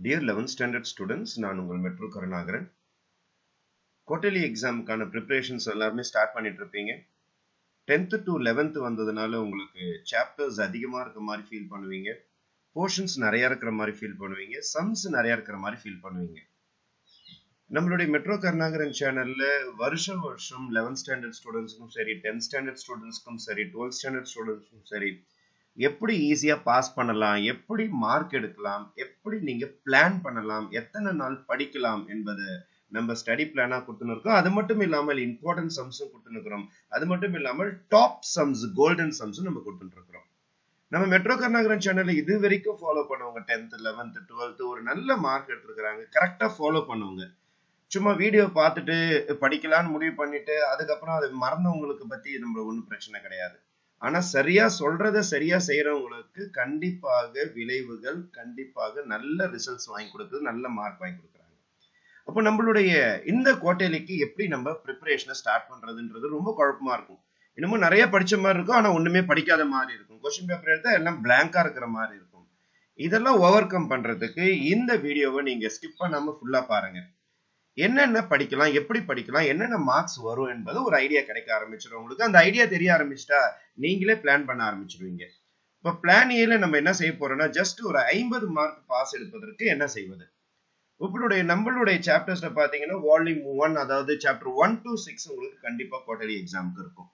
dear eleventh standard students நான் உங்கள் Metro Karunakaran quarterly எக்ஸாமுக்கான ப்ரிப்பரேஷன்ஸ் எல்லாருமே ஸ்டார்ட் பண்ணிட்டு இருப்பீங்க டென்த்து டு லெவன்த்து வந்ததுனால உங்களுக்கு சாப்டர்ஸ் அதிகமாக இருக்க மாதிரி ஃபீல் பண்ணுவீங்க போர்ஷன்ஸ் நிறையா இருக்கிற மாதிரி ஃபீல் பண்ணுவீங்க சம்ஸ் நிறையா இருக்கிற மாதிரி ஃபீல் பண்ணுவீங்க நம்மளுடைய மெட்ரோ கருணாகரன் சேனல்ல வருஷம் வருஷம் லெவன்த் ஸ்டாண்டர்ட் ஸ்டூடெண்ட்ஸ்க்கும் சரி டென்த் ஸ்டாண்டர்ட் ஸ்டூடெண்ட்ஸ்க்கும் சரி டுவெல்த் ஸ்டாண்டர்ட் ஸ்டூடெண்ட்ஸ்க்கும் சரி எப்படி ஈஸியா பாஸ் பண்ணலாம் எப்படி மார்க் எடுக்கலாம் எப்படி நீங்க பிளான் பண்ணலாம் எத்தனை நாள் படிக்கலாம் என்பதை நம்ம ஸ்டடி பிளானா கொடுத்துன்னு இருக்கோம் அது மட்டும் இல்லாமல் இம்பார்ட்டன்ட் சம்ஸும் கொடுத்துன்னு இருக்கிறோம் அது மட்டும் இல்லாமல் டாப் சம்ஸ் கோல்டன் சம்ஸும் நம்ம கொடுத்துட்டு இருக்கிறோம் நம்ம மெட்ரோ கர்நாகரன் சேனல்ல இது வரைக்கும் ஃபாலோ பண்ணவங்க டென்த் லெவன்த் டுவெல்த் ஒரு நல்ல மார்க் எடுத்திருக்கிறாங்க கரெக்டா ஃபாலோ பண்ணுவாங்க சும்மா வீடியோ பார்த்துட்டு படிக்கலாம்னு முடிவு பண்ணிட்டு அதுக்கப்புறம் அது மறந்தவங்களுக்கு பத்தி நம்ம ஒன்றும் பிரச்சனை கிடையாது ஆனா சரியா சொல்றத சரியா செய்யறவங்களுக்கு கண்டிப்பாக விளைவுகள் கண்டிப்பாக நல்ல ரிசல்ட்ஸ் வாங்கி கொடுக்குது நல்ல மார்க் வாங்கி கொடுக்குறாங்க அப்போ நம்மளுடைய இந்த கோட்டையிலைக்கு எப்படி நம்ம ப்ரிப்பரேஷனை ஸ்டார்ட் பண்றதுன்றது ரொம்ப குழப்பமா இருக்கும் இன்னமும் நிறைய படிச்ச மாதிரி இருக்கும் ஆனா ஒண்ணுமே படிக்காத மாதிரி இருக்கும் கொஸ்டின் பேப்பர் எடுத்தா எல்லாம் பிளாங்கா இருக்கிற மாதிரி இருக்கும் இதெல்லாம் ஓவர் கம் பண்றதுக்கு இந்த வீடியோவை நீங்க ஸ்கிப் பண்ணாம ஃபுல்லா பாருங்க என்னென்ன படிக்கலாம் எப்படி படிக்கலாம் என்னென்ன மார்க்ஸ் வரும் என்பது ஒரு ஐடியா கிடைக்க ஆரம்பிச்சிடும் உங்களுக்கு அந்த ஐடியா தெரிய ஆரம்பிச்சிட்டா நீங்களே பிளான் பண்ண ஆரம்பிச்சிருவீங்க இப்போ பிளான் ஏல நம்ம என்ன செய்ய போறோம்னா ஜஸ்ட் ஒரு ஐம்பது மார்க் பாஸ் எடுப்பதற்கு என்ன செய்வது உங்களுடைய நம்மளுடைய சாப்டர்ஸ்ல பாத்தீங்கன்னா வால்யூம் ஒன் அதாவது சாப்டர் ஒன் டு சிக்ஸ் உங்களுக்கு கண்டிப்பா குவார்டர்லி எக்ஸாமுக்கு இருக்கும்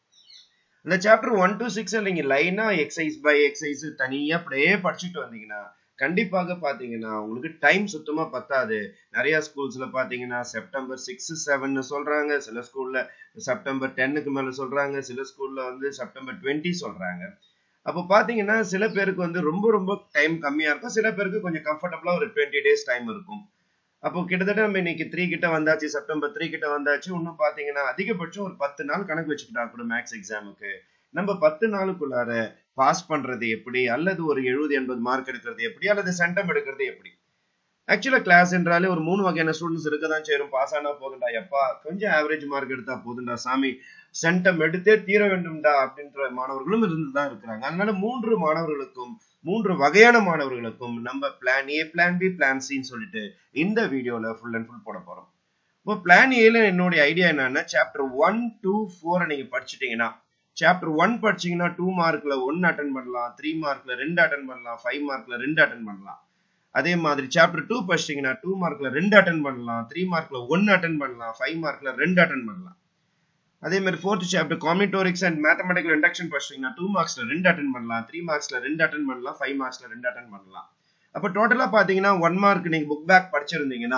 இந்த சாப்டர் ஒன் டு சிக்ஸ் நீங்க லைனா எக்ஸசைஸ் பை எக்ஸசைஸ் தனியா அப்படியே படிச்சுட்டு வந்தீங்கன்னா கண்டிப்பாக பாத்தீங்கன்னா உங்களுக்கு டைம் சுத்தமா பத்தாது நிறைய ஸ்கூல்ஸ்ல பாத்தீங்கன்னா செப்டம்பர் சிக்ஸ் செவன் சொல்றாங்க சில ஸ்கூல்ல செப்டம்பர் டென்னுக்கு மேல சொல்றாங்க சில ஸ்கூல்ல வந்து செப்டம்பர் டுவெண்ட்டி சொல்றாங்க அப்போ பாத்தீங்கன்னா சில பேருக்கு வந்து ரொம்ப ரொம்ப டைம் கம்மியா இருக்கும் சில பேருக்கு கொஞ்சம் கம்ஃபர்டபுளா ஒரு டுவெண்ட்டி டேஸ் டைம் இருக்கும் அப்போ கிட்டத்தட்ட நம்ம இன்னைக்கு த்ரீ கிட்ட வந்தாச்சு செப்டம்பர் த்ரீ கிட்ட வந்தாச்சு இன்னும் பாத்தீங்கன்னா அதிகபட்சம் ஒரு பத்து நாள் கணக்கு வச்சுக்கிட்டா கூட மேக்ஸ் எக்ஸாமுக்கு நம்ம பத்து நாளுக்குள்ளார பாஸ் பண்றது எப்படி அல்லது ஒரு எழுபது எண்பது மார்க் எடுக்கிறது எப்படி அல்லது சென்டம் எடுக்கிறது எப்படி ஆக்சுவலா கிளாஸ் என்றாலே ஒரு மூணு வகையான ஸ்டூடெண்ட்ஸ் இருக்க தான் சேரும் பாஸ் ஆனா போதுண்டா எப்பா கொஞ்சம் ஆவரேஜ் மார்க் எடுத்தா போதுண்டா சாமி சென்டம் எடுத்தே தீர வேண்டும்டா அப்படின்ற மாணவர்களும் இருந்துதான் இருக்கிறாங்க அதனால மூன்று மாணவர்களுக்கும் மூன்று வகையான மாணவர்களுக்கும் நம்ம plan A plan B plan சின்னு சொல்லிட்டு இந்த வீடியோல ஃபுல் அண்ட் ஃபுல் போட போறோம் இப்போ பிளான் ஏல என்னுடைய ஐடியா என்னன்னா சாப்டர் ஒன் டூ ஃபோரை நீங்க படிச்சுட்டீங்கன்னா சாப்டர் ஒன் படிச்சீங்கன்னா டூ மார்க்ல ஒன்னு அட்டன் பண்ணலாம் த்ரீ மார்க்ல ரெண்டு அட்டன் பண்ணலாம் ஃபைவ் மார்க்ல ரெண்டு அட்டன் பண்ணலாம் அதே மாதிரி சாப்டர் டூ படிச்சீங்கன்னா டூ மார்க்ல ரெண்டு அட்டன் பண்ணலாம் த்ரீ மார்க்ல ஒன்னு அட்டன் பண்ணலாம் ஃபைவ் மார்க்ல ரெண்டு அட்டன் பண்ணலாம் அதே மாதிரி fourth chapter combinatorics and mathematical induction படிச்சீங்கன்னா டூ மார்க்ஸ்ல ரெண்டு அட்டன் பண்ணலாம் த்ரீ மார்க்ஸ்ல ரெண்டு அட்டன் பண்ணலாம் ஃபைவ் மார்க்ஸ்ல ரெண்டு அட்டன் பண்ணலாம் அப்போ டோட்டலா பாத்தீங்கன்னா ஒன் மார்க் நீங்க புக் பேக் படிச்சிருந்தீங்கன்னா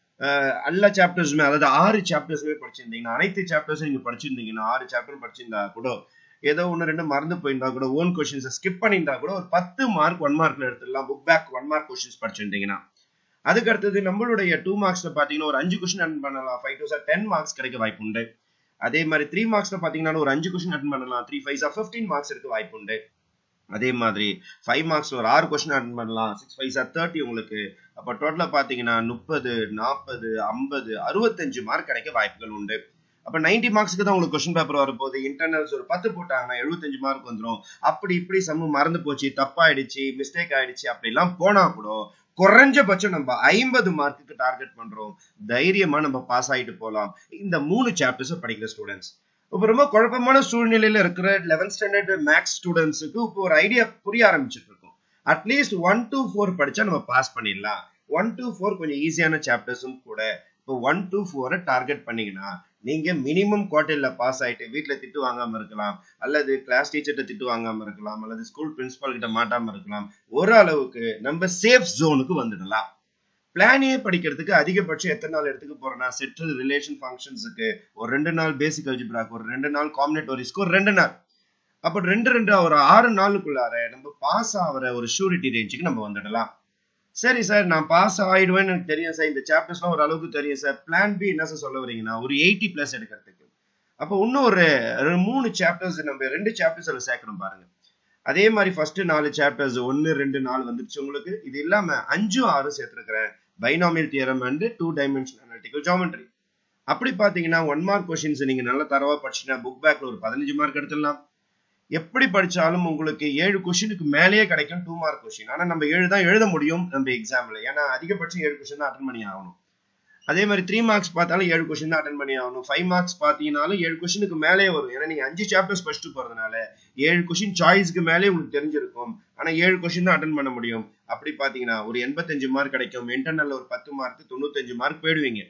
எல்லா சாப்டர்ஸுமே அதாவது ஆறு சாப்டர்ஸுமே படிச்சிருந்தீங்கன்னா அனைத்து சாப்டர்ஸும் நீங்க படிச்சிருந்தீங்கன்னா ஆறு சாப்டர் படிச்சிருந்தா கூட ஏதோ ஒன்று ரெண்டு மறந்து போயிருந்தா கூட ஓன் கொஸ்டின்ஸை ஸ்கிப் பண்ணியிருந்தா கூட ஒரு பத்து மார்க் ஒன் மார்க்ல எடுத்துடலாம் book back one mark questions படிச்சிருந்தீங்கன்னா அதுக்கு அடுத்தது நம்மளுடைய டூ மார்க்ஸ்ல பாத்தீங்கன்னா ஒரு அஞ்சு கொஸ்டின் அட்டன் பண்ணலாம் five two are ten marks கிடைக்க வாய்ப்பு உண்டு அதே மாதிரி த்ரீ மார்க்ஸ்ல பாத்தீங்கன்னா ஒரு அஞ்சு கொஸ்டின் அட்டன் பண்ணலாம் three five are fifteen marks எடுக்க வாய்ப்பு உண்டு அதே மாதிரி ஃபைவ் மார்க்ஸ் ஒரு ஆறு கொஸ்டின் அட்டன் பண்ணலாம் சிக்ஸ் ஃபைவ் சார் தேர்ட்டி உங்களுக்கு அப்போ டோட்டலா பாத்தீங்கன்னா முப்பது நாற்பது ஐம்பது அறுபத்தஞ்சு மார்க் கிடைக்க வாய்ப்புகள் உண்டு அப்ப நைன்டி மார்க்ஸ்க்கு தான் உங்களுக்கு கொஸ்டின் பேப்பர் வரப்போகுது இன்டர்னல்ஸ் ஒரு பத்து போட்டாங்கன்னா எழுபத்தஞ்சு மார்க் வந்துடும் அப்படி இப்படி சம்மு மறந்து போச்சு தப்பாயிடுச்சு மிஸ்டேக் ஆயிடுச்சு அப்படிலாம் போனா கூட குறைஞ்சபட்சம் நம்ம ஐம்பது மார்க்குக்கு டார்கெட் பண்றோம் தைரியமா நம்ம பாஸ் ஆயிட்டு போலாம் இந்த மூணு சாப்டர்ஸ் படிக்கிற ஸ்டூடெண்ட்ஸ் இப்போ ரொம்ப குழப்பமான சூழ்நிலையில இருக்கிற லெவன்த் ஸ்டாண்டர்ட் மேக்ஸ் ஸ்டூடெண்ட்ஸுக்கு இப்போ ஒரு ஐடியா புரிய ஆரம்பிச்சுட்டு இருக்கும் அட்லீஸ்ட் ஒன் டு ஃபோர் படிச்சா நம்ம பாஸ் பண்ணிடலாம் ஒன் டு ஃபோர் கொஞ்சம் ஈஸியான சாப்டர்ஸும் கூட இப்போ ஒன் டு ஃபோரை டார்கெட் பண்ணீங்கன்னா நீங்க மினிமம் குவார்டர்ல பாஸ் ஆயிட்டு வீட்டுல திட்டு வாங்காம இருக்கலாம் அல்லது கிளாஸ் டீச்சர்கிட்ட திட்டு வாங்காம இருக்கலாம் அல்லது ஸ்கூல் பிரின்சிபால் கிட்ட மாட்டாம இருக்கலாம் ஒரு அளவுக்கு நம்ம சேஃப் ஜோனுக்கு வந்துடலாம் பிளானே படிக்கிறதுக்கு அதிகபட்சம் எத்தனை நாள் எடுத்துக்க போறேன்னா செட்டில் ரிலேஷன் ஃபங்க்ஷன்ஸுக்கு ஒரு ரெண்டு நாள் பேசிக் அல்ஜிப்ராக்கு ஒரு ரெண்டு நாள் காம்பினேட்டோரிஸ்க்கு ஒரு ரெண்டு நாள் அப்போ ரெண்டு ரெண்டு ஒரு ஆறு நாளுக்குள்ளார நம்ம பாஸ் ஆகிற ஒரு ஷூரிட்டி ரேஞ்சுக்கு நம்ம வந்துடலாம் சரி சார் நான் பாஸ் ஆயிடுவேன்னு எனக்கு தெரியும் சார் இந்த சாப்டர்ஸ்லாம் ஒரு அளவுக்கு தெரியும் சார் பிளான் பி என்ன சார் சொல்ல வரீங்கன்னா ஒரு எயிட்டி பிளஸ் எடுக்கிறதுக்கு அப்போ இன்னும் ஒரு மூணு சாப்டர்ஸ் நம்ம ரெண்டு சாப்டர்ஸ் அதில் சேர்க்கணும் பாருங்க அதே மாதிரி ஃபர்ஸ்ட் நாலு சாப்டர்ஸ் ஒன்னு ரெண்டு நாலு வந்துருச்சு உங்களுக்கு இது இல்லாம அஞ்சும் ஆறு சேர்த்துருக்கிறேன் binomial theorem and two dimension analytical geometry அப்படி பாத்தீங்கன்னா ஒன் மார்க் கொஸ்டின்ஸ் நீங்க நல்ல தரவா படிச்சுன்னா புக் பேக்ல ஒரு பதினஞ்சு மார்க் எடுத்துடலாம் எப்படி படிச்சாலும் உங்களுக்கு ஏழு கொஸ்டினுக்கு மேலேயே கிடைக்கும் டூ மார்க் கொஸ்டின் ஆனா நம்ம ஏழு தான் எழுத முடியும் நம்ம எக்ஸாம்ல ஏன்னா அதிகபட்சம் ஏழு கொஸ்டின் தான் அட்டன் பண்ணி ஆகணும் அதே மாதிரி த்ரீ மார்க்ஸ் பார்த்தாலும் ஏழு கொஸ்டின் தான் அட்டன் பண்ணி ஆகணும் ஃபைவ் மார்க்ஸ் பார்த்தீங்கனாலும் ஏழு கொஸ்டினுக்கு மேலே வரும் ஏன்னா நீங்க அஞ்சு சாப்டர்ஸ் ஃபர்ஸ்ட் போறதுனால ஏழு கொஸ்டின் சாய்ஸ்க்கு மேலே உங்களுக்கு தெரிஞ்சிருக்கும் ஆனா ஏழு கொஸ்டின் தான் அட்டன் பண்ண முடியும் அப்படி பாத்தீங்கன்னா ஒரு எண்பத்தஞ்சு மார்க் கிடைக்கும் இன்டர்னல்ல ஒரு பத்து மார்க் தொண்ணூத்தஞ்சு மார்க் போயிடுவீங்க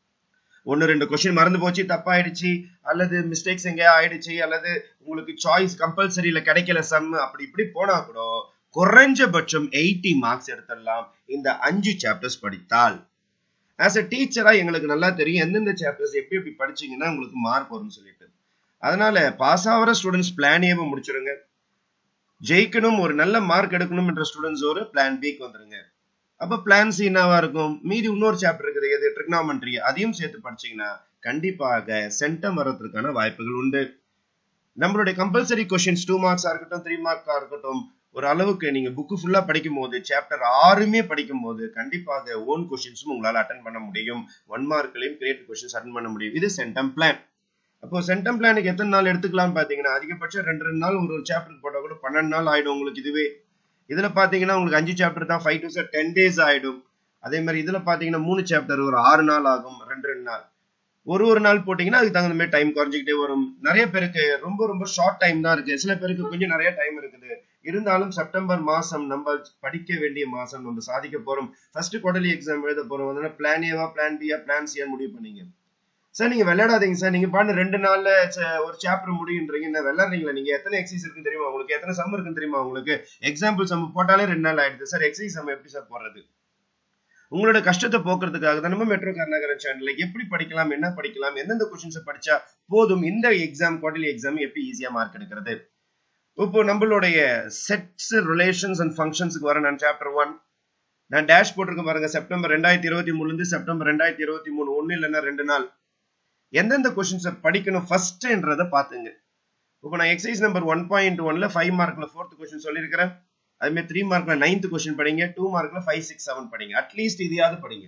ஒன்னு ரெண்டு கொஸ்டின் மறந்து போச்சு தப்பாயிடுச்சு அல்லது மிஸ்டேக்ஸ் எங்கேயா ஆயிடுச்சு அல்லது உங்களுக்கு சாய்ஸ் கம்பல்சரியில கிடைக்கல சம் அப்படி இப்படி போனா கூட குறைஞ்சபட்சம் எயிட்டி மார்க்ஸ் எடுத்துடலாம் இந்த அஞ்சு சாப்டர்ஸ் படித்தால் ஆஸ் அ டீச்சரா எங்களுக்கு நல்லா தெரியும் எந்தெந்த சாப்டர்ஸ் எப்படி எப்படி படிச்சீங்கன்னா உங்களுக்கு மார்க் வரும்னு சொல்லிட்டு அதனால பாஸ் ஆகிற ஸ்டூடெண்ட்ஸ் பிளான் ஏவை முடிச்சிருங்க ஜெயிக்கணும் ஒரு நல்ல மார்க் எடுக்கணும் என்ற ஸ்டூடெண்ட்ஸ் ஒரு பிளான் பிக்கு வந்துருங்க அப்ப பிளான் சி என்னவா இருக்கும் மீதி இன்னொரு சாப்டர் இருக்குது எது ட்ரிக்னாமெண்ட்ரி அதையும் சேர்த்து படிச்சீங்கன்னா கண்டிப்பாக சென்டம் வர்றதுக்கான வாய்ப்புகள் உண்டு நம்மளுடைய கம்பல்சரி கொஸ்டின்ஸ் டூ மார்க்ஸா இருக்கட்டும் த்ரீ மார்க்கா இருக்கட்டும் ஒரு அளவுக்கு நீங்க புக்கு ஃபுல்லா படிக்கும் போது சாப்டர் ஆறுமே படிக்கும் போது கண்டிப்பாக ஓன் கொஸ்டின்ஸும் உங்களால அட்டன் பண்ண முடியும் ஒன் மார்க்லயும் கிரியேட்டிவ் கொஸ்டின்ஸ் அட்டன் பண்ண முடியும் இது சென்டம் பிளான் அப்போ சென்டம் பிளானுக்கு எத்தனை நாள் எடுத்துக்கலாம்னு பாத்தீங்கன்னா அதிகபட்சம் ரெண்டு ரெண்டு நாள் ஒரு ஒரு சாப்டருக்கு போட்டா கூட பன்னெண்டு நாள் ஆயிடும் உங்களுக்கு இதுவே இதுல பாத்தீங்கன்னா உங்களுக்கு அஞ்சு சாப்டர் தான் five two are ten days ஆயிடும் அதே மாதிரி இதுல பாத்தீங்கன்னா மூணு சாப்டர் ஒரு ஆறு நாள் ஆகும் ரெண்டு ரெண்டு நாள் ஒரு ஒரு நாள் போட்டீங்கன்னா அதுக்கு தகுந்த மாதிரி டைம் குறைஞ்சிக்கிட்டே வரும் நிறைய பேருக்கு ரொம்ப ரொம்ப ஷார்ட் டைம் தான் இருக்கு சில பேருக்கு கொஞ்சம் நிறைய டைம் இருக்குது இருந்தாலும் செப்டம்பர் மாசம் நம்ம படிக்க வேண்டிய மாசம் நம்ம சாதிக்க போறோம் ஃபர்ஸ்ட் குவார்டர்லி எக்ஸாம் எழுத போறோம் அதனால பிளான் ஏவா பிளான் பியா பிளான் சியா முடிவு பண்ணீங்க சார் நீங்க விளையாடாதீங்க சார் நீங்க பாட்டு ரெண்டு நாள்ல ஒரு சாப்டர் முடியுன்றீங்க என்ன விளையாடுறீங்களா நீங்க எத்தனை எக்ஸசைஸ் இருக்குன்னு தெரியுமா உங்களுக்கு எத்தனை சம் இருக்குன்னு தெரியுமா உங்களுக்கு எக்ஸாம்பிள் சம் போட்டாலே ரெண்டு நாள் ஆயிடுது சார் எக்ஸசைஸ் சம் எப்படி சார் போடுறது உங்களோட கஷ்டத்தை போக்குறதுக்காக தான் நம்ம மெட்ரோ கர்நாகரன் சேனல்ல எப்படி படிக்கலாம் என்ன படிக்கலாம் எந்தெந்த கொஸ்டின்ஸ் படிச்சா போதும் இந்த எக்ஸாம் குவார்டர்லி எக்ஸாம் எப்படி ஈஸியா மார்க் எடுக்கிறது இப்போ நம்மளுடைய செட்ஸ் ரிலேஷன்ஸ் அண்ட் ஃபங்க்ஷன்ஸ்க்கு வர நான் சாப்டர் ஒன் நான் டேஷ் போட்டிருக்கேன் பாருங்க செப்டம்பர் ரெண்டாயிரத்தி இருபத்தி மூணுல இருந்து செப்டம்பர் ரெண்டாயிரத்தி இருபத்தி மூணு ஒன்னு இல்லைன்னா ரெண்டு நாள் எந்தெந்த கொஸ்டின்ஸை படிக்கணும் ஃபர்ஸ்ட்ன்றதை பாத்துங்க இப்போ நான் எக்ஸசைஸ் நம்பர் ஒன் பாயிண்ட் ஒன்ல ஃபைவ் மார்க்ல ஃபோர்த் கொஸ்டின் சொல்லியிருக்கிறேன் அதுமாதிரி த்ரீ மார்க்ல நைன்த் கொஸ்டின் படிங்க டூ மார்க்ல ஃபைவ் சிக்ஸ் செவன் படிங்க அட்லீஸ்ட் இதையாவது படிங்க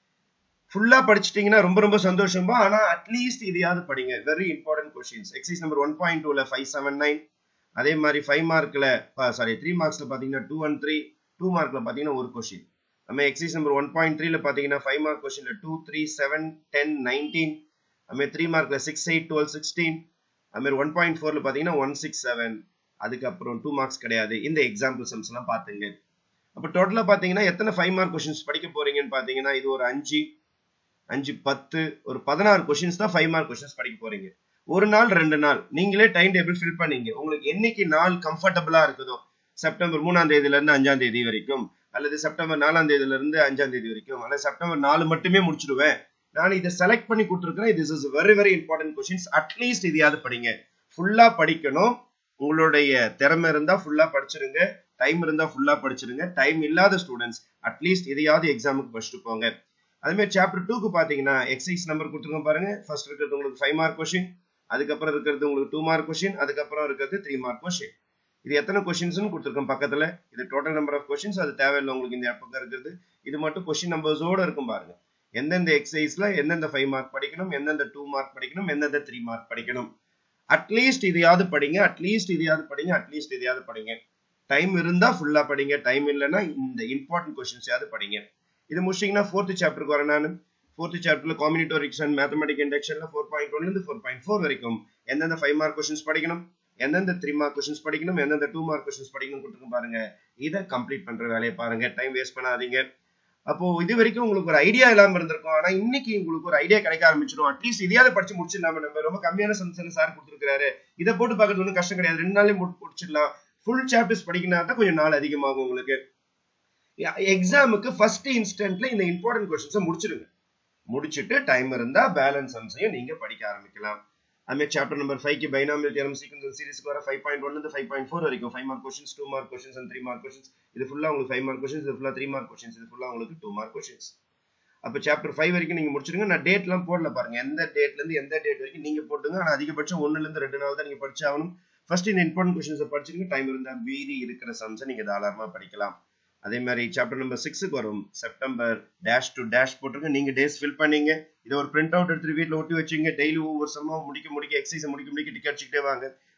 ஃபுல்லா படிச்சிட்டீங்கன்னா ரொம்ப ரொம்ப சந்தோஷமா ஆனா அட்லீஸ்ட் இதையாவது படிங்க very important questions exercise number one point டூல ஃபைவ் செவன் நைன் அதே மாதிரி ஃபைவ் மார்க்ல சாரி த்ரீ மார்க்ஸ்ல பாத்தீங்கன்னா டூ அண்ட் த்ரீ டூ மார்க்ல பாத்தீங்கன்னா ஒரு கொஸ்டின் நம்ம எக்ஸசைஸ் நம்பர் ஒன் பாயிண்ட் த்ரீல பாத்தீங்கன்னா ஃபைவ் மார்க் கொஸ்டின்ல two three seven ten nineteen அதுமாதிரி த்ரீ மார்க்ல சிக்ஸ் எயிட் டுவெல் சிக்ஸ்டீன் அதுமாதிரி ஒன் பாயிண்ட் ஃபோர்ல பாத்தீங்கன்னா ஒன் சிக்ஸ் செவன் அதுக்கப்புறம் டூ மார்க்ஸ் கிடையாது இந்த எக்ஸாம்பிள் சம்ஸ் எல்லாம் பாத்துங்க அப்ப டோட்டலா பாத்தீங்கன்னா எத்தனை ஃபைவ் மார்க் கொஸ்டின்ஸ் படிக்க போறீங்கன்னு பாத்தீங்கன்னா இது ஒரு அஞ்சு அஞ்சு பத்து ஒரு பதினாறு கொஸ்டின்ஸ் தான் ஃபைவ் மார்க் கொஸ்டின்ஸ் படிக்க போறீங்க ஒரு நாள் ரெண்டு நாள் நீங்களே டைம் டேபிள் ஃபில் பண்ணீங்க உங்களுக்கு என்னைக்கு நாள் கம்ஃபர்டபுளா இருக்குதோ செப்டம்பர் மூணாம் தேதியில இருந்து அஞ்சாம் தேதி வரைக்கும் அல்லது செப்டம்பர் நாலாம் தேதியில இருந்து அஞ்சாம் தேதி வரைக்கும் அல்லது செப்டம்பர் நாலு மட்டுமே முடிச்சிடுவேன் நான் இதை செலக்ட் பண்ணி கொடுத்துருக்கிறேன் this is very very important questions at least இதையாவது படிங்க ஃபுல்லா படிக்கணும் உங்களுடைய திறமை இருந்தா ஃபுல்லா படிச்சிருங்க டைம் இருந்தா ஃபுல்லா படிச்சிருங்க டைம் இல்லாத ஸ்டூடெண்ட்ஸ் அட்லீஸ்ட் இதையாவது எக்ஸாமுக்கு படிச்சுட்டு போங்க அதே மாதிரி சாப்டர் டூக்கு பாத்தீங்கன்னா எக்ஸசைஸ் நம்பர் கொடுத்துருங்க பாருங்க ஃபர்ஸ்ட் இருக்கிறது உங்களுக்கு ஃபைவ் மார்க் கொஸ்டின் அதுக்கப்புறம் இருக்கிறது உங்களுக்கு டூ மார்க் கொஸ்டின் அதுக்கப்புறம் இருக்கிறது த்ரீ மார்க் கொஸ்டின் இது எத்தனை கொஸ்டின்ஸ்னு கொடுத்துருக்கோம் பக்கத்துல இது டோட்டல் நம்பர் ஆஃப் கொஸ்டின்ஸ் அது தேவையில்லை உங்களுக்கு இந்த பக்கம் இருக்கிறது இது மட்டும் கொஸ்டின் நம்பர்ஸோட இருக்கும் பாருங்க எந்தெந்த எக்ஸசைஸ்ல எந்தெந்த ஃபைவ் மார்க் படிக்கணும் எந்தெந்த டூ மார்க் படிக்கணும் எந்தெந்த த்ரீ மார்க் படிக்கணும் அட்லீஸ்ட் இதையாவது படிங்க அட்லீஸ்ட் இதையாவது படிங்க அட்லீஸ்ட் இதையாவது படிங்க டைம் இருந்தா ஃபுல்லா படிங்க டைம் இல்லைன்னா இந்த இம்பார்ட்டன்ட் கொஸ்டின்ஸாவது படிங்க இது முடிச்சிங்கன்னா ஃபோர்த் சாப்டருக்கு வரேன் நான் ஃபோர்த் சாப்டர்ல காம்பினேட்டோரிக்ஸ் அண்ட் மேத்தமெட்டிக் இண்டக்ஷன்ல ஃபோர் பாயிண்ட் ஒன்ல இருந்து ஃபோர் பாயிண்ட் ஃபோர் வரைக்கும் எந்தெந்த ஃபைவ் மார்க் கொஸ்டின்ஸ் படிக்கணும் எந்தெந்த த்ரீ மார்க் கொஸ்டின்ஸ் படிக்கணும் எந்தெந்த டூ மார்க் கொஸ்டின்ஸ் படிக்கணும் கொடுத்துருங்க பாருங்க இதை கம்ப்ளீட் பண்ற வேலையை பாருங்க டைம் வேஸ்ட் பண்ணாதீங்க அப்போ இது வரைக்கும் உங்களுக்கு ஒரு ஐடியா இல்லாம இருந்திருக்கும் ஆனா இன்னைக்கு உங்களுக்கு ஒரு ஐடியா கிடைக்க ஆரம்பிச்சிடும் அட்லீஸ்ட் இதையாவது படிச்சு முடிச்சிடலாம நம்ம ரொம்ப கம்மியான சம்சன் சார் கொடுத்துருக்காரு இதை போட்டு பார்க்கறது ஒன்றும் கஷ்டம் கிடையாது ரெண்டு நாளையும் முடிச்சிடலாம் ஃபுல் சாப்டர்ஸ் படிக்கணும் தான் கொஞ்சம் நாள் அதிகமாகும் உங்களுக்கு எக்ஸாமுக்கு ஃபர்ஸ்ட் இன்ஸ்டன்ட்ல இந்த இம்பார்ட்டன்ட் கொஸ்டின்ஸை முடிச்சிடுங்க முடிச்சுட்டு டைம் இருந்தா பேலன்ஸ் சம்ஸையும் நீங்க படிக்க ஆரம்பிக்கலாம் அதுமாதிரி சாப்டர் நம்பர் ஃபைவ்க்கு பைனாமியல் தியரம் சீக்வன்ஸ் சீரிஸ்க்கு வர ஃபைவ் பாயிண்ட் ஒன் இருந்து ஃபைவ் பாயிண்ட் ஃபோர் வரைக்கும் five mark questions two mark questions and three mark questions இது ஃபுல்லா உங்களுக்கு ஃபைவ் மார்க் கொஸ்டின்ஸ் இது ஃபுல்லா த்ரீ மார்க் கொஸ்டின்ஸ் இது ஃபுல்லா உங்களுக்கு டூ மார்க் கொஸ்டின்ஸ் அப்போ சாப்டர் ஃபைவ் வரைக்கும் நீங்க முடிச்சிருங்க நான் டேட்லாம் போடல பாருங்க எந்த டேட்ல இருந்து எந்த டேட் வரைக்கும் நீங்க போட்டுங்க ஆனா அதிகபட்சம் ஒன்னுல இருந்து ரெண்டு நாள் தான் நீங்க படிச்சாகணும் ஃபர்ஸ்ட் இந்த இம்பார்ட்டன்ட் கொஸ்டின்ஸை படிச்சிருங்க டைம் இருந்தா மீறி இருக்கிற சம்ஸை நீங்க தாராளமா படிக்கலாம் அதே மாதிரி சாப்டர் நம்பர் சிக்ஸுக்கு வரும் செப்டம்பர் டேஷ் டு டேஷ் போட்டிருங்க நீங்க டேஸ் ஃபில் பண்ணீங்க இதை ஒரு பிரிண்ட் அவுட் எடுத்துட்டு வீட்டில் ஒட்டி வச்சுங்க டெய்லி ஒவ்வொரு சம்மா முடிக்க முடிக்க எக்ஸசைஸ் முடிக்க முடிக்க டிக்கெட் அடிச்சுக்கிட்டே வாங்க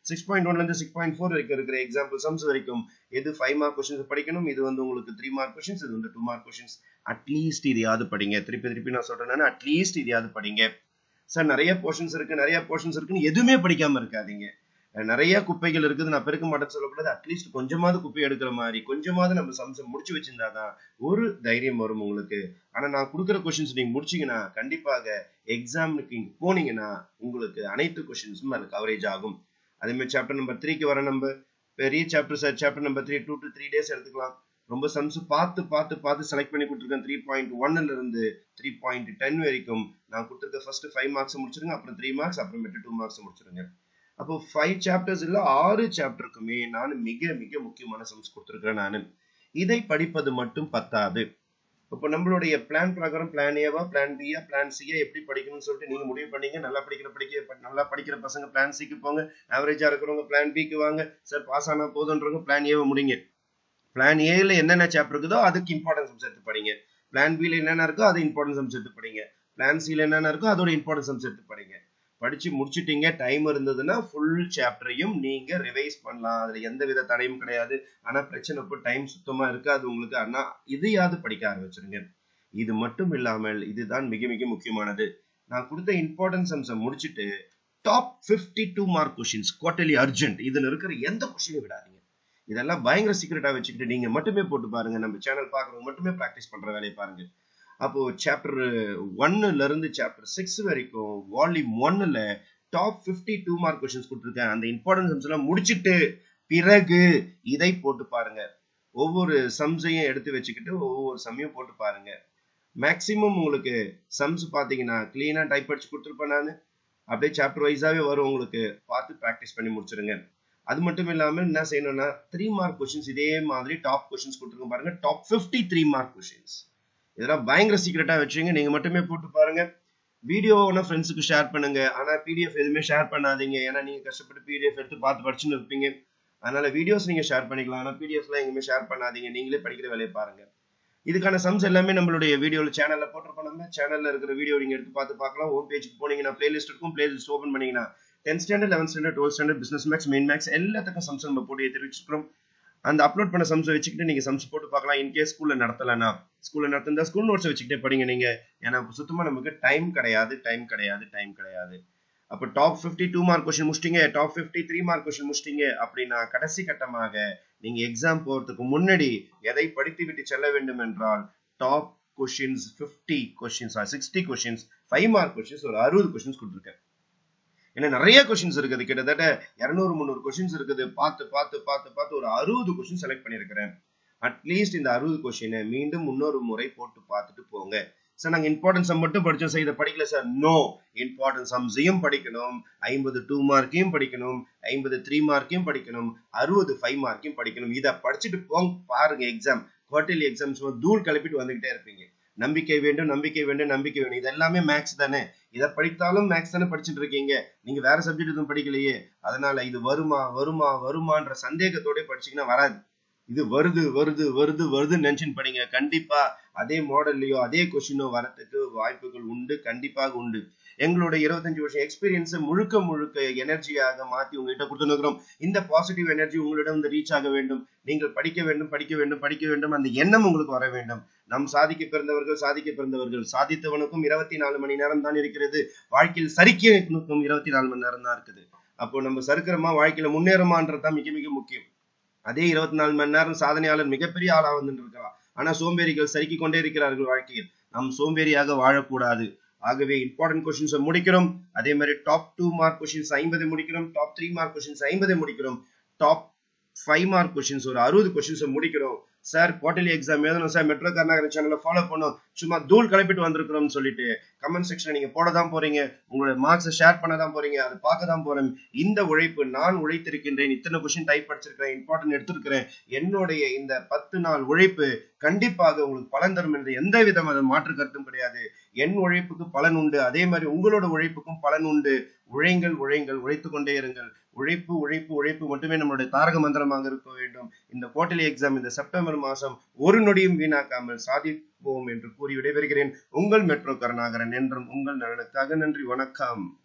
சிக்ஸ் பாயிண்ட் ஒன்ல இருந்து சிக்ஸ் பாயிண்ட் ஃபோர் வரைக்கும் இருக்கிற எக்ஸாம்பிள் சம்ஸ் வரைக்கும் எது ஃபைவ் மார்க் கொஸ்டின்ஸ் படிக்கணும் இது வந்து உங்களுக்கு த்ரீ மார்க் கொஸ்டின்ஸ் இது வந்து டூ மார்க் கொஸ்டின்ஸ் அட்லீஸ்ட் இதையாவது படிங்க திருப்பி திருப்பி நான் சொல்றேன்னா அட்லீஸ்ட் இதையாவது படிங்க சார் நிறைய போர்ஷன்ஸ் இருக்கு நிறைய போர்ஷன்ஸ் இருக்குன்னு எதுவுமே படிக்காம இருக்காதீங்க நிறைய குப்பைகள் இருக்குது நான் பெருக்க மாட்டேன்னு சொல்லக்கூடாது அட்லீஸ்ட் கொஞ்சமாவது குப்பை எடுக்கிற மாதிரி கொஞ்சமாவது நம்ம சம்சம் முடிச்சு வச்சிருந்தாதான் ஒரு தைரியம் வரும் உங்களுக்கு ஆனா நான் கொடுக்குற கொஸ்டின்ஸ் நீங்க முடிச்சீங்கன்னா கண்டிப்பாக எக்ஸாமுக்கு இங்க போனீங்கன்னா உங்களுக்கு அனைத்து கொஸ்டின்ஸும் அது கவரேஜ் ஆகும் அதே மாதிரி சாப்டர் நம்பர் த்ரீக்கு வர நம்ம பெரிய chapter sir chapter number three two to three days எடுத்துக்கலாம் ரொம்ப சம்ஸ் பார்த்து பார்த்து பார்த்து செலக்ட் பண்ணி கொடுத்துருக்கேன் த்ரீ பாயிண்ட் ஒன்னுல இருந்து த்ரீ பாயிண்ட் டென் வரைக்கும் நான் கொடுத்துருக்க ஃபர்ஸ்ட் ஃபைவ் மார்க்ஸ் முடிச்சிருங்க அப்புறம் த்ரீ மார்க்ஸ் அப்புறமேட்டு டூ மார்க்ஸ் முடிச்சிருங்க அப்போ ஃபைவ் சாப்டர்ஸ் இல்ல ஆறு சாப்டருக்குமே நான் மிக மிக முக்கியமான சம்ஸ் கொடுத்துருக்கிறேன் நான் இதை படிப்பது மட்டும் பத்தாது இப்போ நம்மளுடைய பிளான் பிரகாரம் பிளான் ஏவா பிளான் பியா பிளான் சியா எப்படி படிக்கணும்னு சொல்லிட்டு நீங்க முடிவு பண்ணீங்க நல்லா படிக்கிற படிக்க நல்லா படிக்கிற பசங்க பிளான் சிக்கு போங்க ஆவரேஜா இருக்கிறவங்க பிளான் பிக்கு வாங்க சார் பாஸ் ஆனா போதுன்றவங்க பிளான் ஏவை முடிங்க பிளான் ஏல என்னென்ன சாப்டர் இருக்குதோ அதுக்கு இம்பார்ட்டன்ஸ் எடுத்து படிங்க பிளான் பில என்னென்ன இருக்கோ அது இம்பார்ட்டன்ஸ் எடுத்து படிங்க பிளான் சில என்னென்ன இருக்கோ அதோட இம்பார்ட்டன்ஸ் எடுத்து படிங்க படிச்சு முடிச்சிட்டீங்க டைம் இருந்ததுன்னா ஃபுல் சாப்டரையும் நீங்க ரிவைஸ் பண்ணலாம் அதுல எந்த வித தடையும் கிடையாது ஆனா பிரச்சனை இப்போ டைம் சுத்தமா இருக்காது உங்களுக்கு ஆனா இதையாவது படிக்க ஆரம்பிச்சிருங்க இது மட்டும் இல்லாமல் இதுதான் மிக மிக முக்கியமானது நான் கொடுத்த இம்பார்ட்டன்ஸ் அம்சம் முடிச்சுட்டு top fifty two mark questions quarterly urgent இதுல இருக்கிற எந்த கொஸ்டினும் விடாதீங்க இதெல்லாம் பயங்கர சீக்கிரட்டா வச்சுக்கிட்டு நீங்க மட்டுமே போட்டு பாருங்க நம்ம சேனல் பாக்குறவங்க மட்டுமே பிராக்டிஸ் பண்ற வேலையை பாருங்க அப்போ சாப்டர் ஒன்னுல இருந்து சாப்டர் சிக்ஸ் வரைக்கும் வால்யூம் ஒன்னுல top fifty two mark questions கொடுத்துருக்கேன் அந்த இம்பார்ட்டன்ஸ் எல்லாம் முடிச்சுட்டு பிறகு இதை போட்டு பாருங்க ஒவ்வொரு சம்ஸையும் எடுத்து வச்சுக்கிட்டு ஒவ்வொரு சம்மையும் போட்டு பாருங்க மேக்சிமம் உங்களுக்கு சம்ஸ் பாத்தீங்கன்னா கிளீனா டைப் அடிச்சு கொடுத்துருப்பேன் நான் அப்படியே சாப்டர் வைஸாவே வரும் உங்களுக்கு பார்த்து ப்ராக்டிஸ் பண்ணி முடிச்சிருங்க அது மட்டும் இல்லாம என்ன செய்யணும்னா த்ரீ மார்க் கொஸ்டின்ஸ் இதே மாதிரி டாப் கொஸ்டின்ஸ் கொடுத்துருக்கோம் பாருங்க top fifty three mark questions இதெல்லாம் பயங்கர சீக்கிரட்டா வச்சுங்க நீங்க மட்டுமே போட்டு பாருங்க வீடியோ ஒன்று ஃப்ரெண்ட்ஸுக்கு ஷேர் பண்ணுங்க ஆனா பிடிஎஃப் எதுவுமே ஷேர் பண்ணாதீங்க ஏன்னா நீங்க கஷ்டப்பட்டு பிடிஎஃப் எடுத்து பார்த்து படிச்சுன்னு இருப்பீங்க அதனால வீடியோஸ் நீங்க ஷேர் பண்ணிக்கலாம் ஆனா பிடிஎஃப்லாம் எங்கேயுமே ஷேர் பண்ணாதீங்க நீங்களே படிக்கிற வேலையை பாருங்க இதுக்கான சம்ஸ் எல்லாமே நம்மளுடைய வீடியோல சேனல்ல போட்டிருப்போம் நம்ம சேனல்ல இருக்கிற வீடியோ நீங்க எடுத்து பார்த்து பார்க்கலாம் ஹோம் பேஜுக்கு போனீங்கன்னா பிளேலிஸ்ட் இருக்கும் பிளேலிஸ்ட் ஓப்பன் பண்ணீங்கன்னா tenth standard eleventh standard twelfth standard business maths main maths எல்லாத்துக்கும் சம்ஸ் நம்ம போட்டு ஏற்றி வச்சிருக்கிறோம் அந்த அப்லோட் பண்ண சம்ஸ் வச்சுக்கிட்டு நீங்க சம்ஸ் போட்டு பார்க்கலாம் இன்கேஸ் ஸ்கூல்ல நடத்தலனா ஸ்கூல்ல நடத்திருந்தா ஸ்கூல் நோட்ஸ் வச்சுக்கிட்டே படிங்க நீங்க ஏன்னா சுத்தமா நமக்கு டைம் கிடையாது டைம் கிடையாது டைம் கிடையாது அப்போ top fifty two mark question முடிச்சிட்டீங்க top fifty three mark question முடிச்சிட்டீங்க அப்படின்னா கடைசி கட்டமாக நீங்க எக்ஸாம் போறதுக்கு முன்னாடி எதை படித்து விட்டு செல்ல வேண்டும் என்றால் top questions fifty questions sixty questions five mark questions ஒரு அறுபது கொஸ்டின்ஸ் கொடுத்துருக்கேன் ஏன்னா நிறைய கொஸ்டின்ஸ் இருக்குது கிட்டத்தட்ட இரநூறு முந்நூறு கொஸ்டின்ஸ் இருக்குது பார்த்து பார்த்து பார்த்து பார்த்து ஒரு அறுபது கொஸ்டின் செலக்ட் பண்ணியிருக்கிறேன் அட்லீஸ்ட் இந்த அறுபது கொஸ்டினை மீண்டும் இன்னொரு முறை போட்டு பார்த்துட்டு போங்க சார் நாங்க இம்பார்ட்டன்ஸ் சம் மட்டும் படிச்சோம் சார் இதை படிக்கல சார் நோ இம்பார்ட்டன்ஸ் சம்ஸையும் படிக்கணும் ஐம்பது டூ மார்க்கையும் படிக்கணும் ஐம்பது த்ரீ மார்க்கையும் படிக்கணும் அறுபது ஃபைவ் மார்க்கையும் படிக்கணும் இதை படிச்சுட்டு போங்க பாருங்க எக்ஸாம் குவார்டர்லி எக்ஸாம்ஸ் தூள் கிளப்பிட்டு வந்துகிட்டே இருப்பீங்க நம்பிக்கை வேண்டும் நம்பிக்கை வேண்டும் நம்பிக்கை வேண்டும் இது எல்லாமே மேக்ஸ் தானே இதை படித்தாலும் மேக்ஸ் தானே படிச்சுட்டு இருக்கீங்க நீங்க வேற சப்ஜெக்ட் எதுவும் படிக்கலையே அதனால இது வருமா வருமா வருமான்ற சந்தேகத்தோட படிச்சீங்கன்னா வராது இது வருது வருது வருது வருதுன்னு நினைச்சுன்னு படிங்க கண்டிப்பா அதே மாடல்லையோ அதே கொஸ்டினோ வரத்துக்கு வாய்ப்புகள் உண்டு கண்டிப்பாக உண்டு எங்களுடைய இருபத்தஞ்சு வருஷம் எக்ஸ்பீரியன்ஸ் முழுக்க முழுக்க எனர்ஜியாக மாத்தி உங்ககிட்ட கொடுத்துருக்கிறோம் இந்த பாசிட்டிவ் எனர்ஜி உங்களிடம் வந்து ரீச் ஆக வேண்டும் நீங்கள் படிக்க வேண்டும் படிக்க வேண்டும் படிக்க வேண்டும் அந்த எண்ணம் உங்களுக்கு வர வேண்டும் நம் சாதிக்க பிறந்தவர்கள் சாதிக்க பிறந்தவர்கள் சாதித்தவனுக்கும் இருபத்தி நாலு மணி நேரம் தான் இருக்கிறது வாழ்க்கையில் சரிக்கனுக்கும் இருபத்தி நாலு மணி நேரம் தான் இருக்குது அப்போ நம்ம சறுக்கிறோமா வாழ்க்கையில முன்னேறமான்றதுதான் மிக மிக முக்கியம் அதே இருபத்தி நாலு மணி நேரம் சாதனையாளர் மிகப்பெரிய ஆளா வந்துட்டு இருக்கிறார் ஆனா சோம்பேறிகள் சறுக்கிக் கொண்டே இருக்கிறார்கள் வாழ்க்கையில் நாம் சோம்பேறியாக வாழக்கூடாது ஆகவே இம்பார்ட்டன்ட் கொஸ்டின்ஸ் முடிக்கிறோம் அதே மாதிரி டாப் டூ மார்க் கொஸ்டின்ஸ் ஐம்பது முடிக்கிறோம் டாப் த்ரீ மார்க் கொஸ்டின்ஸ் ஐம்பது முடிக்கிறோம் டாப் ஃபைவ் மார்க் கொஸ்டின்ஸ் ஒரு அறுபது கொஸ்டின்ஸ் முடிக்கிறோம் சார் குவார்டர்லி எக்ஸாம் எழுதணும் சார் மெட்ரோ கர்நாகரன் சேனலை ஃபாலோ பண்ணும் சும்மா தூள் கிளப்பிட்டு வந்திருக்கிறோம்னு சொல்லிட்டு கமெண்ட் செக்ஷன் நீங்க போட தான் போறீங்க உங்களோட மார்க்ஸை ஷேர் பண்ண தான் போறீங்க அதை பார்க்க தான் போறேன் இந்த உழைப்பு நான் உழைத்திருக்கின்றேன் இத்தனை கொஸ்டின் டைப் படிச்சிருக்கிறேன் இம்பார்ட்டன்ட் எடுத்திருக்கிறேன் என்னுடைய இந்த பத்து நாள் உழைப்பு கண்டிப்பாக உங்களுக்கு பலன் தரும் என்று எந்த விதமான மாற்று கருத்தும் கிடையாது என் உழைப்புக்கு பலன் உண்டு அதே மாதிரி உங்களோட உழைப்புக்கும் பலன் உண்டு உழைங்கள் உழைங்கள் உழைத்து கொண்டே இருங்கள் உழைப்பு உழைப்பு உழைப்பு மட்டுமே நம்மளுடைய தாரக மந்திரமாக இருக்க வேண்டும் இந்த குவார்டர்லி எக்ஸாம் இந்த செப்டம்பர் மாசம் ஒரு நொடியும் வீணாக்காமல் சாதிப்போம் என்று கூறி விடைபெறுகிறேன் உங்கள் மெட்ரோ கருணாகரன் என்றும் உங்கள் நலனுக்காக நன்றி வணக்கம்